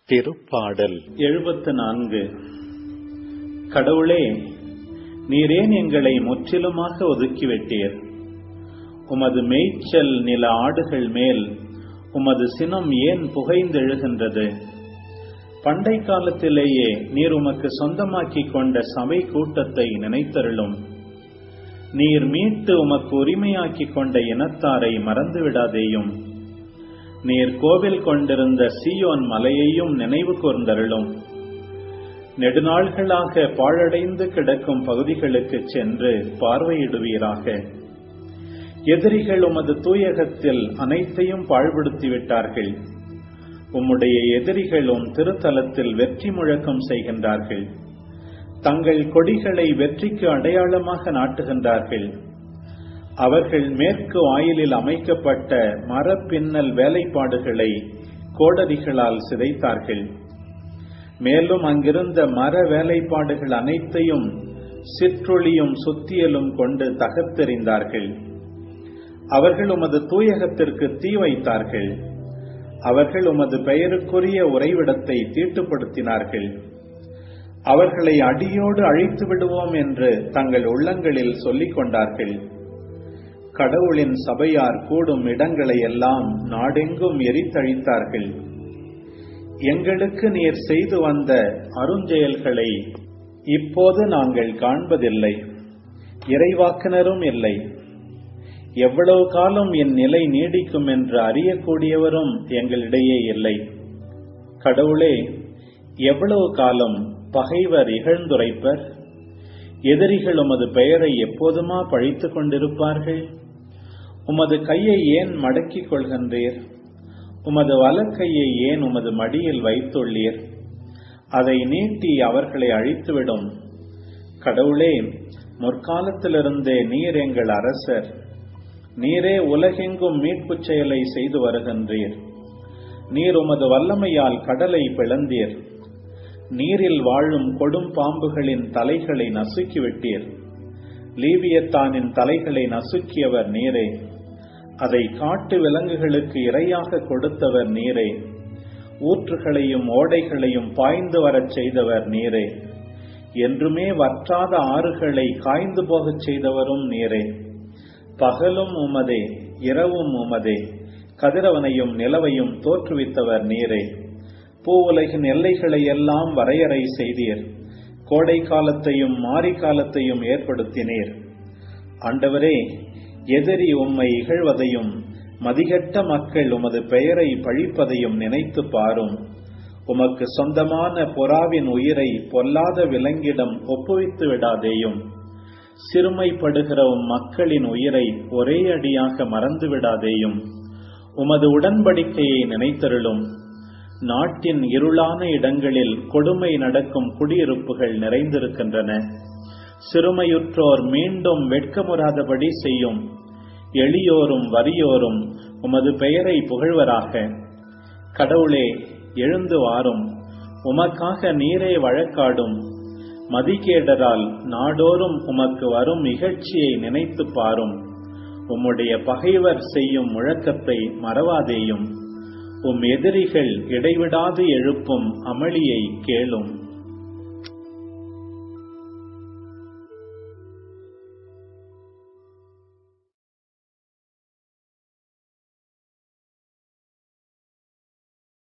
திருப்பாடல் எழுபத்து நான்கு கடவுளே நீரேன் எங்களை முற்றிலுமாக ஒதுக்கிவிட்டீர் உமது மேய்ச்சல் நில ஆடுகள் மேல் உமது சினம் ஏன் புகைந்தெழுகின்றது பண்டை காலத்திலேயே நீர் உமக்கு சொந்தமாக்கிக் கொண்ட சபை கூட்டத்தை நினைத்தருளும் நீர் மீட்டு உமக்கு உரிமையாக்கிக் கொண்ட இனத்தாரை மறந்துவிடாதேயும் நீர் கோவில் கொண்டிருந்த சீயோன் மலையையும் நினைவு கூர்ந்தருளும் நெடுநாள்களாக பாழடைந்து கிடக்கும் பகுதிகளுக்கு சென்று பார்வையிடுவீராக எதிரிகள் உமது தூயகத்தில் அனைத்தையும் பாழ்படுத்திவிட்டார்கள் உம்முடைய எதிரிகளும் திருத்தலத்தில் வெற்றி முழக்கம் செய்கின்றார்கள் தங்கள் கொடிகளை வெற்றிக்கு அடையாளமாக நாட்டுகின்றார்கள் அவர்கள் மேற்கு வாயிலில் அமைக்கப்பட்ட மரப்பின்னல் வேலைப்பாடுகளை கோடரிகளால் சிதைத்தார்கள் மேலும் அங்கிருந்த மர வேலைப்பாடுகள் அனைத்தையும் சிற்றொளியும் சுத்தியலும் கொண்டு தகர்த்தெறிந்தார்கள் அவர்கள் உமது தூயகத்திற்கு தீ வைத்தார்கள் அவர்கள் உமது பெயருக்குரிய உறைவிடத்தை தீட்டுப்படுத்தினார்கள் அவர்களை அடியோடு அழித்து விடுவோம் என்று தங்கள் உள்ளங்களில் சொல்லிக் கொண்டார்கள் கடவுளின் சபையார் கூடும் இடங்களை எல்லாம் நாடெங்கும் எரித்தழித்தார்கள் எங்களுக்கு நீர் செய்து வந்த அருஞ்செயல்களை இப்போது நாங்கள் காண்பதில்லை இறைவாக்கினரும் இல்லை எவ்வளவு காலம் என் நிலை நீடிக்கும் என்று அறியக்கூடியவரும் எங்களிடையே இல்லை கடவுளே எவ்வளவு காலம் பகைவர் இகழ்ந்துரைப்பர் எதிரிகள் உமது பெயரை எப்போதுமா பழித்துக் கொண்டிருப்பார்கள் உமது கையை ஏன் மடக்கிக் கொள்கின்றீர் உமது வலக்கையை ஏன் உமது மடியில் வைத்துள்ளீர் அதை நீட்டி அவர்களை அழித்துவிடும் கடவுளே முற்காலத்திலிருந்தே நீர் எங்கள் அரசர் நீரே உலகெங்கும் மீட்புச் செயலை செய்து வருகின்றீர் நீர் உமது வல்லமையால் கடலை பிளந்தீர் நீரில் வாழும் கொடும் பாம்புகளின் தலைகளை நசுக்கிவிட்டீர் லீவியத்தானின் தலைகளை நசுக்கியவர் நீரே அதை காட்டு விலங்குகளுக்கு இரையாக கொடுத்தவர் நீரே ஊற்றுகளையும் ஓடைகளையும் பாய்ந்து வரச் செய்தவர் நீரே என்றுமே வற்றாத ஆறுகளை காய்ந்து போகச் செய்தவரும் நீரே பகலும் உமதே இரவும் உமதே கதிரவனையும் நிலவையும் தோற்றுவித்தவர் நீரே பூவுலகின் எல்லைகளை எல்லாம் வரையறை செய்தீர் கோடை காலத்தையும் மாரி காலத்தையும் ஏற்படுத்தினீர் ஆண்டவரே எதிரி உம்மை இகழ்வதையும் மதிகட்ட மக்கள் உமது பெயரை பழிப்பதையும் நினைத்து பாரும் உமக்கு சொந்தமான புறாவின் உயிரை பொல்லாத விலங்கிடம் ஒப்புவித்து விடாதேயும் சிறுமைப்படுகிற உம் மக்களின் உயிரை ஒரே அடியாக மறந்து விடாதேயும் உமது உடன்படிக்கையை நினைத்தருளும் நாட்டின் இருளான இடங்களில் கொடுமை நடக்கும் குடியிருப்புகள் நிறைந்திருக்கின்றன சிறுமையுற்றோர் மீண்டும் வெட்கமுறாதபடி செய்யும் எளியோரும் வறியோரும் உமது பெயரை புகழ்வராக கடவுளே எழுந்து வாரும் உமக்காக நீரே வழக்காடும் மதிகேடரால் நாடோறும் உமக்கு வரும் இகழ்ச்சியை நினைத்து பாரும் உம்முடைய பகைவர் செய்யும் முழக்கத்தை மறவாதேயும் உம் எதிரிகள் இடைவிடாது எழுப்பும் அமளியை கேளும்